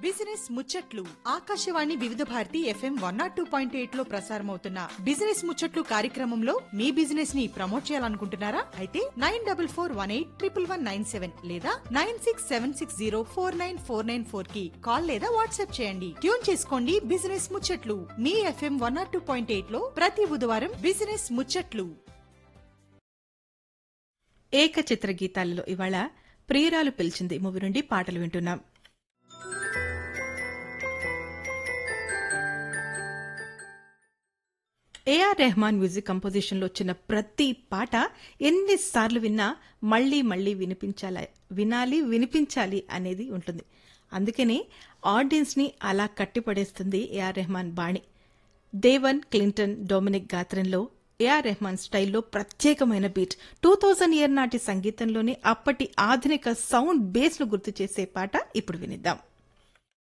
business ముచ్చట్లు Akashvani Vividha Bharati FM one nought two point eight లో ప్రసారమవుతున్న బిజినెస్ ముచ్చట్లు కార్యక్రమంలో మీ బిజినెస్ ని ప్రమోట్ చేయాలనుకుంటున్నారా అయితే nine double four one eight triple one nine seven లేదా nine six seven six zero four nine four nine four కి కాల్ లేదా వాట్సాప్ చేయండి ట్యూన్ చేసుకోండి బిజినెస్ ముచ్చట్లు మీ FM one nought two point eight లో ప్రతి బుధవారం బిజినెస్ ముచ్చట్లు ఏకచిత్ర గీతాలలో ఇవాళ ప్రియురాలు పిలిచింది మూవీ నుండి పాటలు వింటున్నాం ఏఆర్ రెహమాన్ మ్యూజిక్ కంపోజిషన్ లో వచ్చిన ప్రతి పాట ఎన్నిసార్లు విన్నా మళ్ళీ మళ్ళీ వినిపించాలి వినాలి వినిపించాలి అనేది ఉంటుంది అందుకనే ఆడియన్స్ ని అలా కట్టిపడేస్తుంది ఏఆర్ రెహమాన్ బాణి దేవన్ క్లింటన్ డొమినిక్ గాత్రంలో ఏఆర్ రెహమాన్ స్టైల్లో ప్రత్యేకమైన బీట్ టూ థౌజండ్ ఇయర్ నాటి సంగీతంలోనే అప్పటి ఆధునిక సౌండ్ బేస్ను గుర్తు చేసే పాట ఇప్పుడు వినిద్దాం